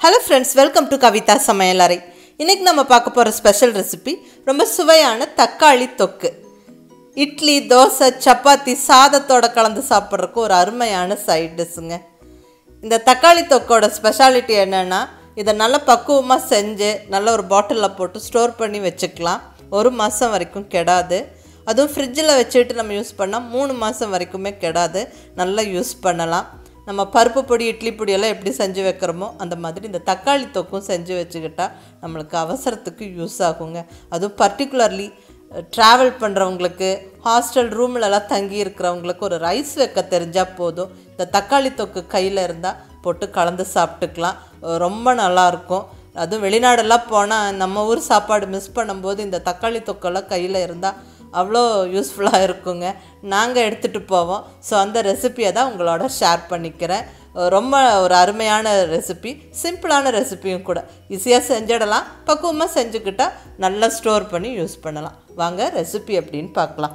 hello friends welcome to Kavitha சமையலறை இன்றைக்கி நம்ம பார்க்க போகிற ஸ்பெஷல் ரெசிபி ரொம்ப சுவையான தக்காளி தொக்கு இட்லி தோசை சப்பாத்தி சாதத்தோட கலந்து சாப்பிட்றதுக்கு ஒரு அருமையான சைட் டிஷ்ஷுங்க இந்த தக்காளி தொக்கோட ஸ்பெஷாலிட்டி என்னென்னா இதை நல்லா பக்குவமாக செஞ்சு நல்ல ஒரு பாட்டிலில் போட்டு ஸ்டோர் பண்ணி வச்சுக்கலாம் ஒரு மாதம் வரைக்கும் கெடாது அதுவும் ஃப்ரிட்ஜில் வச்சுட்டு நம்ம யூஸ் பண்ணால் மூணு மாதம் வரைக்குமே கெடாது நல்லா யூஸ் பண்ணலாம் நம்ம பருப்பு பொடி இட்லி பொடியெல்லாம் எப்படி செஞ்சு வைக்கிறோமோ அந்த மாதிரி இந்த தக்காளி தொக்கும் செஞ்சு வச்சுக்கிட்டா நம்மளுக்கு அவசரத்துக்கு யூஸ் ஆகுங்க அதுவும் பர்டிகுலர்லி ட்ராவல் பண்ணுறவங்களுக்கு ஹாஸ்டல் ரூம்லலாம் தங்கி இருக்கிறவங்களுக்கு ஒரு ரைஸ் வைக்க தெரிஞ்சால் போதும் இந்த தக்காளி தொக்கு கையில் இருந்தால் போட்டு கலந்து சாப்பிட்டுக்கலாம் ரொம்ப நல்லாயிருக்கும் அதுவும் வெளிநாடெல்லாம் போனால் நம்ம ஊர் சாப்பாடு மிஸ் பண்ணும்போது இந்த தக்காளி தொக்கெல்லாம் கையில் இருந்தால் அவ்வளோ யூஸ்ஃபுல்லாக இருக்குங்க நாங்கள் எடுத்துகிட்டு போவோம் ஸோ அந்த ரெசிப்பியை தான் உங்களோட ஷேர் பண்ணிக்கிறேன் ரொம்ப ஒரு அருமையான ரெசிபி சிம்பிளான ரெசிபியும் கூட ஈஸியாக செஞ்சிடலாம் பக்குவமாக செஞ்சுக்கிட்டால் நல்லா ஸ்டோர் பண்ணி யூஸ் பண்ணலாம் வாங்க ரெசிபி எப்படின்னு பார்க்கலாம்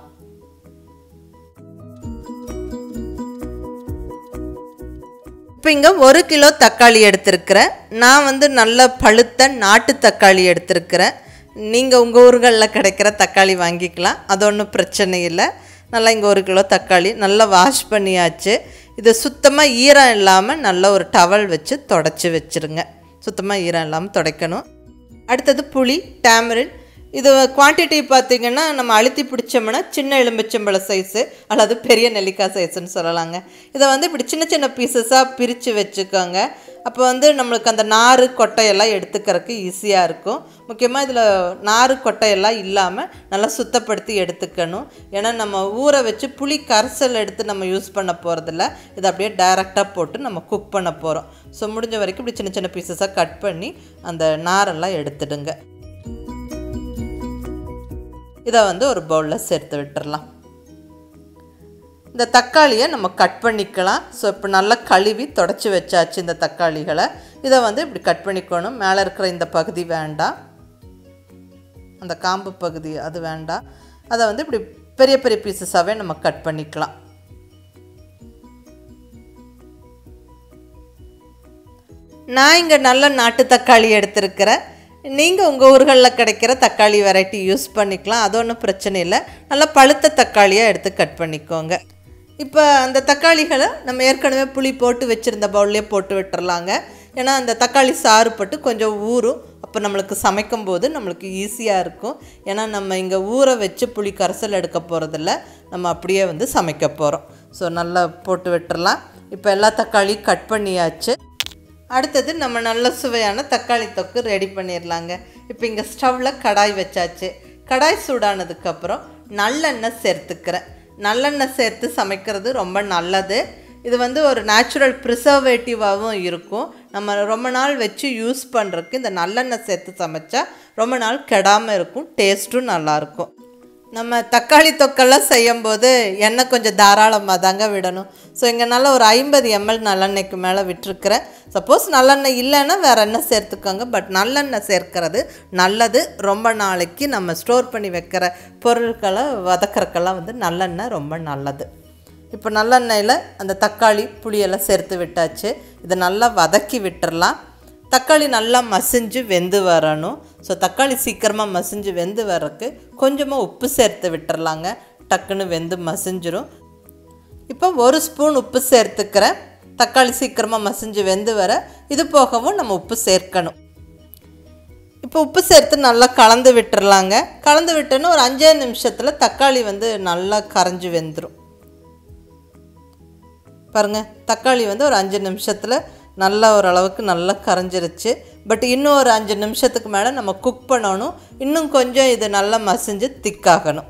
இப்போ இங்கே ஒரு கிலோ தக்காளி எடுத்திருக்கிறேன் நான் வந்து நல்ல பழுத்த நாட்டு தக்காளி எடுத்திருக்கிறேன் நீங்கள் உங்கள் ஊர்களில் கிடைக்கிற தக்காளி வாங்கிக்கலாம் அது ஒன்றும் பிரச்சனை இல்லை நல்லா இங்கே ஒரு கிலோ தக்காளி நல்லா வாஷ் பண்ணியாச்சு இதை சுத்தமாக ஈரம் இல்லாமல் நல்ல ஒரு டவல் வச்சு தொடச்சி வச்சுருங்க சுத்தமாக ஈரம் இல்லாமல் துடைக்கணும் அடுத்தது புளி டேமரின் இது குவான்டிட்டி பார்த்திங்கன்னா நம்ம அழுத்தி பிடிச்சோம்னா சின்ன எலும்பிச்சம்பழ சைஸு அல்லது பெரிய நெல்லிக்காய் சைஸுன்னு சொல்லலாங்க இதை வந்து இப்படி சின்ன சின்ன பீசஸாக பிரித்து வச்சுக்கோங்க அப்போ வந்து நம்மளுக்கு அந்த நாறு கொட்டையெல்லாம் எடுத்துக்கிறதுக்கு ஈஸியாக இருக்கும் முக்கியமாக இதில் நாறு கொட்டையெல்லாம் இல்லாமல் நல்லா சுத்தப்படுத்தி எடுத்துக்கணும் ஏன்னா நம்ம ஊற வச்சு புளி கரைசல் எடுத்து நம்ம யூஸ் பண்ண போகிறதில்ல இதை அப்படியே டைரெக்டாக போட்டு நம்ம குக் பண்ண போகிறோம் ஸோ முடிஞ்ச வரைக்கும் இப்படி சின்ன சின்ன பீசஸாக கட் பண்ணி அந்த நாரெல்லாம் எடுத்துடுங்க இதை வந்து ஒரு பவுலில் சேர்த்து விட்டுறலாம் இந்த தக்காளியை நம்ம கட் பண்ணிக்கலாம் ஸோ இப்போ நல்லா கழுவி தொடச்சி வச்சாச்சு இந்த தக்காளிகளை இதை வந்து இப்படி கட் பண்ணிக்கணும் மேலே இருக்கிற இந்த பகுதி வேண்டாம் அந்த காம்பு பகுதி அது வேண்டாம் அதை வந்து இப்படி பெரிய பெரிய பீசஸாகவே நம்ம கட் பண்ணிக்கலாம் நான் இங்கே நல்ல நாட்டு தக்காளி எடுத்திருக்கிறேன் நீங்கள் உங்கள் ஊர்களில் கிடைக்கிற தக்காளி வெரைட்டி யூஸ் பண்ணிக்கலாம் அது ஒன்றும் பிரச்சனை இல்லை நல்லா பழுத்த தக்காளியாக எடுத்து கட் பண்ணிக்கோங்க இப்போ அந்த தக்காளிகளை நம்ம ஏற்கனவே புளி போட்டு வச்சுருந்த பவுல்லே போட்டு விட்டுறலாங்க ஏன்னா அந்த தக்காளி சாறு பட்டு கொஞ்சம் ஊறும் அப்போ நம்மளுக்கு சமைக்கும் போது நம்மளுக்கு ஈஸியாக இருக்கும் ஏன்னா நம்ம இங்கே ஊற வச்சு புளி கரைசல் எடுக்க போகிறதில்ல நம்ம அப்படியே வந்து சமைக்க போகிறோம் ஸோ நல்லா போட்டு விட்டுறலாம் இப்போ எல்லா தக்காளியும் கட் பண்ணியாச்சு அடுத்தது நம்ம நல்ல சுவையான தக்காளி தொக்கு ரெடி பண்ணிடலாங்க இப்போ இங்கே ஸ்டவ்வில் கடாய் வச்சாச்சு கடாய் சூடானதுக்கப்புறம் நல்லெண்ணெய் சேர்த்துக்கிறேன் நல்லெண்ணெய் சேர்த்து சமைக்கிறது ரொம்ப நல்லது இது வந்து ஒரு நேச்சுரல் ப்ரிசர்வேட்டிவாகவும் இருக்கும் நம்ம ரொம்ப நாள் வச்சு யூஸ் பண்ணுறதுக்கு இந்த நல்லெண்ணெய் சேர்த்து சமைச்சா ரொம்ப நாள் கெடாமல் இருக்கும் டேஸ்ட்டும் நல்லாயிருக்கும் நம்ம தக்காளி தொக்கெல்லாம் செய்யும்போது எண்ணெய் கொஞ்சம் தாராளமாக தாங்க விடணும் ஸோ இங்கே நல்லா ஒரு ஐம்பது எம்எல் நல்லெண்ணெய்க்கு மேலே விட்டுருக்குறேன் சப்போஸ் நல்லெண்ணெய் இல்லைன்னா வேறு எண்ணெய் சேர்த்துக்கோங்க பட் நல்லெண்ணெய் சேர்க்கறது நல்லது ரொம்ப நாளைக்கு நம்ம ஸ்டோர் பண்ணி வைக்கிற பொருட்களை வதக்கறக்கெல்லாம் வந்து நல்லெண்ணெய் ரொம்ப நல்லது இப்போ நல்லெண்ணெயில் அந்த தக்காளி புளியெல்லாம் சேர்த்து விட்டாச்சு இதை நல்லா வதக்கி விட்டுறலாம் தக்காளி நல்லா மசிஞ்சு வெந்து வரணும் ஸோ தக்காளி சீக்கிரமாக மசிஞ்சு வெந்து வரக்கு கொஞ்சமாக உப்பு சேர்த்து விட்டுறலாங்க டக்குன்னு வெந்து மசிஞ்சிரும் இப்போ ஒரு ஸ்பூன் உப்பு சேர்த்துக்கிறேன் தக்காளி சீக்கிரமாக மசிஞ்சு வெந்து வர இது போகவும் நம்ம உப்பு சேர்க்கணும் இப்போ உப்பு சேர்த்து நல்லா கலந்து விட்டுறலாங்க கலந்து விட்டோன்னா ஒரு அஞ்சே நிமிஷத்தில் தக்காளி வந்து நல்லா கரைஞ்சி வெந்துடும் பாருங்கள் தக்காளி வந்து ஒரு அஞ்சு நிமிஷத்தில் நல்லா ஓரளவுக்கு நல்லா கரைஞ்சிருச்சு பட் இன்னும் ஒரு அஞ்சு நிமிஷத்துக்கு மேலே நம்ம குக் பண்ணணும் இன்னும் கொஞ்சம் இது நல்லா மசிஞ்சு திக்காகணும்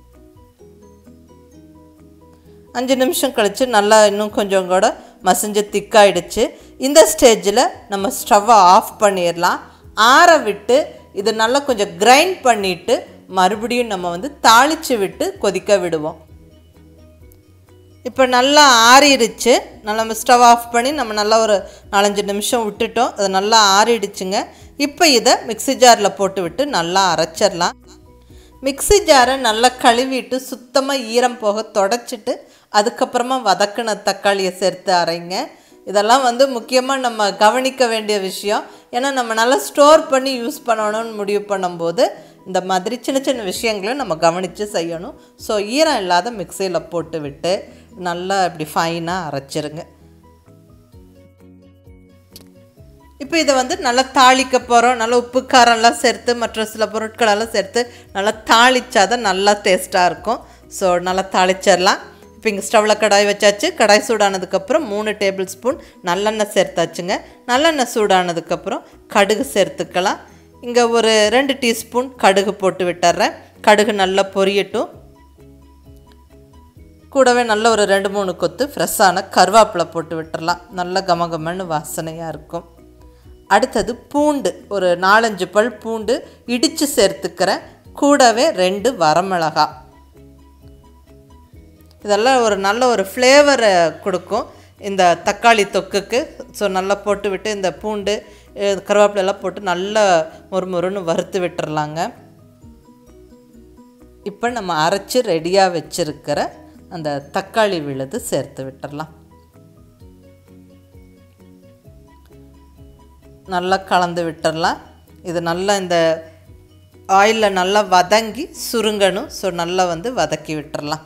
அஞ்சு நிமிஷம் கழித்து நல்லா இன்னும் கொஞ்சம் கூட மசிஞ்சு திக்காயிடுச்சு இந்த ஸ்டேஜில் நம்ம ஸ்டவ்வை ஆஃப் பண்ணிடலாம் ஆற விட்டு இது நல்லா கொஞ்சம் கிரைண்ட் பண்ணிவிட்டு மறுபடியும் நம்ம வந்து தாளித்து விட்டு கொதிக்க விடுவோம் இப்போ நல்லா ஆறிடுச்சு நம்ம ஸ்டவ் ஆஃப் பண்ணி நம்ம நல்லா ஒரு நாலஞ்சு நிமிஷம் விட்டுட்டோம் அது நல்லா ஆறிடுச்சுங்க இப்போ இதை மிக்சி ஜாரில் போட்டு விட்டு நல்லா அரைச்சிடலாம் மிக்சி ஜாரை நல்லா கழுவிட்டு சுத்தமாக ஈரம் போக தொடச்சிட்டு அதுக்கப்புறமா வதக்கின தக்காளியை சேர்த்து அரைங்க இதெல்லாம் வந்து முக்கியமாக நம்ம கவனிக்க வேண்டிய விஷயம் ஏன்னா நம்ம நல்லா ஸ்டோர் பண்ணி யூஸ் பண்ணணும்னு முடிவு பண்ணும்போது இந்த மாதிரி சின்ன சின்ன விஷயங்களையும் நம்ம கவனித்து செய்யணும் ஸோ ஈரம் இல்லாத மிக்சியில் போட்டு விட்டு நல்லா இப்படி ஃபைனாக அரைச்சிருங்க இப்போ இதை வந்து நல்லா தாளிக்க போகிறோம் நல்லா உப்பு காரம்லாம் சேர்த்து மற்ற சில பொருட்களெல்லாம் சேர்த்து நல்லா தாளிச்சாதான் நல்லா டேஸ்ட்டாக இருக்கும் ஸோ நல்லா தாளிச்சிடலாம் இப்போ இங்கே ஸ்டவ்வில் கடாய் வச்சாச்சு கடாய் சூடானதுக்கப்புறம் மூணு டேபிள் ஸ்பூன் நல்லெண்ணெய் சேர்த்தாச்சுங்க நல்லெண்ணெய் சூடானதுக்கப்புறம் கடுகு சேர்த்துக்கலாம் இங்கே ஒரு ரெண்டு டீஸ்பூன் கடுகு போட்டு விட்டுறேன் கடுகு நல்லா பொரியட்டும் கூடவே நல்ல ஒரு ரெண்டு மூணு கொத்து ஃப்ரெஷ்ஷான கருவேப்பிலை போட்டு விட்டுறலாம் நல்ல கமகமன்னு வாசனையாக இருக்கும் அடுத்தது பூண்டு ஒரு நாலஞ்சு பல் பூண்டு இடித்து சேர்த்துக்கிறேன் கூடவே ரெண்டு வரமிளகா இதெல்லாம் ஒரு நல்ல ஒரு ஃப்ளேவரை கொடுக்கும் இந்த தக்காளி தொக்குக்கு ஸோ நல்லா போட்டு விட்டு இந்த பூண்டு அஹ், கருவேப்பிலை எல்லாம் போட்டு நல்லா மொறுமொறுன்னு வறுத்து விட்டுறலாங்க இப்போ நம்ம அரைச்சி ரெடியாக வச்சுருக்கிற அந்த தக்காளி விழுது சேர்த்து விட்டுறலாம் நல்லா கலந்து விட்டுறலாம் இது நல்லா இந்த ஆயிலில் நல்லா வதங்கி சுருங்கணும் ஸோ நல்லா வந்து வதக்கி விட்டுறலாம்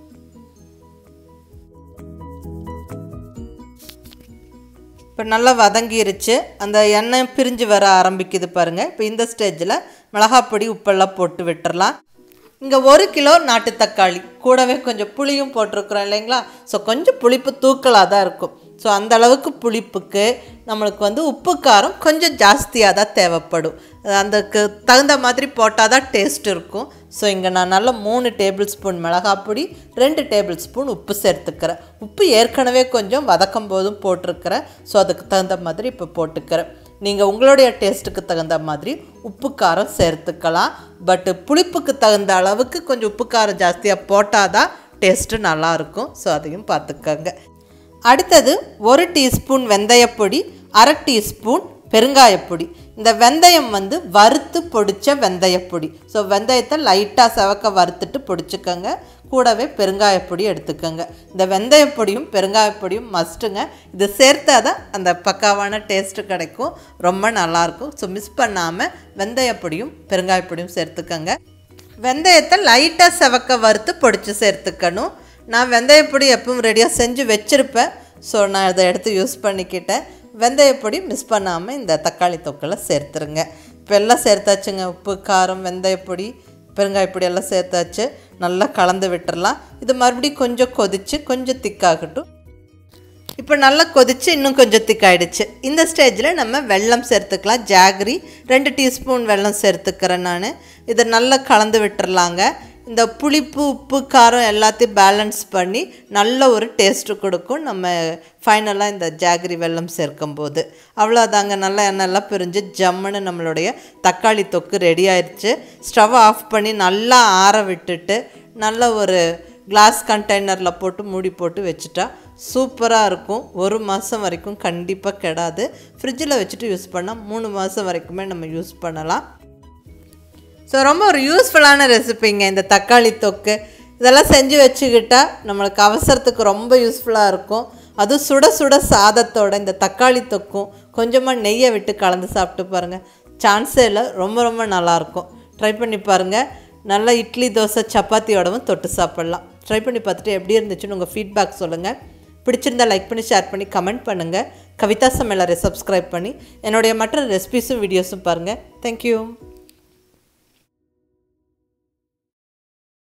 இப்போ நல்லா வதங்கிருச்சு அந்த எண்ணெய் பிரிஞ்சு வர ஆரம்பிக்குது பாருங்கள் இப்போ இந்த ஸ்டேஜில் மிளகாப்பொடி உப்பெல்லாம் போட்டு விட்டுறலாம் இங்கே ஒரு கிலோ நாட்டு தக்காளி கூடவே கொஞ்சம் புளியும் போட்டிருக்குறோம் இல்லைங்களா ஸோ கொஞ்சம் புளிப்பு தூக்கலாக தான் இருக்கும் ஸோ அந்த அளவுக்கு புளிப்புக்கு நம்மளுக்கு வந்து உப்பு காரம் கொஞ்சம் ஜாஸ்தியாக தான் தேவைப்படும் அதுக்கு தகுந்த மாதிரி போட்டால் தான் டேஸ்ட் இருக்கும் ஸோ இங்கே நான் நல்ல மூணு டேபிள் ஸ்பூன் மிளகாப்பொடி ரெண்டு டேபிள் ஸ்பூன் உப்பு சேர்த்துக்கிறேன் உப்பு ஏற்கனவே கொஞ்சம் வதக்கும் போதும் போட்டிருக்கிறேன் ஸோ அதுக்கு தகுந்த மாதிரி இப்போ போட்டுக்கிறேன் நீங்கள் உங்களுடைய டேஸ்ட்டுக்கு தகுந்த மாதிரி உப்பு காரம் சேர்த்துக்கலாம் பட்டு புளிப்புக்கு தகுந்த அளவுக்கு கொஞ்சம் உப்பு காரம் ஜாஸ்தியாக போட்டால் தான் டேஸ்ட்டு நல்லாயிருக்கும் ஸோ அதையும் பார்த்துக்கோங்க அடுத்தது ஒரு டீஸ்பூன் வெந்தயப்பொடி அரை டீஸ்பூன் பெருங்காயப்பொடி இந்த வெந்தயம் வந்து வறுத்து பொடிச்ச வெந்தயப்பொடி ஸோ வெந்தயத்தை லைட்டாக செவக்க வறுத்துட்டு பொடிச்சுக்கோங்க கூடவே பெருங்காயப்பொடி எடுத்துக்கோங்க இந்த வெந்தயப்பொடியும் பெருங்காயப்பொடியும் மஸ்ட்டுங்க இது சேர்த்தா தான் அந்த பக்காவான டேஸ்ட்டு கிடைக்கும் ரொம்ப நல்லாயிருக்கும் ஸோ மிஸ் பண்ணாமல் வெந்தயப்பொடியும் பெருங்காயப்பொடியும் சேர்த்துக்கோங்க வெந்தயத்தை லைட்டாக செவக்க வறுத்து பொடிச்சு சேர்த்துக்கணும் நான் வெந்தயப்பொடி எப்பவும் ரெடியாக செஞ்சு வச்சுருப்பேன் ஸோ நான் இதை எடுத்து யூஸ் பண்ணிக்கிட்டேன் வெந்தயப்பொடி மிஸ் பண்ணாமல் இந்த தக்காளி தொக்கில் சேர்த்துருங்க இப்போ எல்லாம் சேர்த்தாச்சுங்க உப்பு காரம் வெந்தயப்பொடி பெருங்காயப்பொடி எல்லாம் சேர்த்தாச்சு நல்லா கலந்து விட்டுறலாம் இது மறுபடியும் கொஞ்சம் கொதித்து கொஞ்சம் திக்காகட்டும் இப்போ நல்லா கொதிச்சு இன்னும் கொஞ்சம் திக்காயிடுச்சு இந்த ஸ்டேஜில் நம்ம வெல்லம் சேர்த்துக்கலாம் ஜாகரி ரெண்டு டீஸ்பூன் வெல்லம் சேர்த்துக்கிறேன் நான் இதை நல்லா கலந்து விட்டுறலாங்க இந்த புளிப்பு உப்பு காரம் எல்லாத்தையும் பேலன்ஸ் பண்ணி நல்ல ஒரு டேஸ்ட்டு கொடுக்கும் நம்ம ஃபைனலாக இந்த ஜாகரி வெல்லம் சேர்க்கும்போது அவ்வளோதாங்க நல்லா எண்ணெய்லாம் பிரிஞ்சு ஜம்முன்னு நம்மளுடைய தக்காளி தொக்கு ரெடி ஆயிடுச்சு ஸ்டவ் ஆஃப் பண்ணி நல்லா ஆற விட்டுட்டு நல்ல ஒரு கிளாஸ் கண்டெய்னரில் போட்டு மூடி போட்டு வச்சுட்டா சூப்பராக இருக்கும் ஒரு மாதம் வரைக்கும் கண்டிப்பாக கெடாது ஃப்ரிட்ஜில் வச்சுட்டு யூஸ் பண்ணால் மூணு மாதம் வரைக்குமே நம்ம யூஸ் பண்ணலாம் ஸோ ரொம்ப ஒரு யூஸ்ஃபுல்லான ரெசிபிங்க இந்த தக்காளி தொக்கு இதெல்லாம் செஞ்சு வச்சுக்கிட்டா நம்மளுக்கு அவசரத்துக்கு ரொம்ப யூஸ்ஃபுல்லாக இருக்கும் அதுவும் சுட சுட சாதத்தோட இந்த தக்காளி தொக்கும் கொஞ்சமாக நெய்யை விட்டு கலந்து சாப்பிட்டு பாருங்கள் சான்ஸே இல்லை ரொம்ப ரொம்ப நல்லாயிருக்கும் ட்ரை பண்ணி பாருங்கள் நல்லா இட்லி தோசை சப்பாத்தியோடவும் தொட்டு சாப்பிட்லாம் ட்ரை பண்ணி பார்த்துட்டு எப்படி இருந்துச்சுன்னு உங்கள் ஃபீட்பேக் சொல்லுங்கள் பிடிச்சிருந்தா லைக் பண்ணி ஷேர் பண்ணி கமெண்ட் பண்ணுங்கள் கவிதா சமையலரை சப்ஸ்கிரைப் பண்ணி என்னுடைய மற்ற ரெசிபிஸும் வீடியோஸும் பாருங்கள் தேங்க்யூ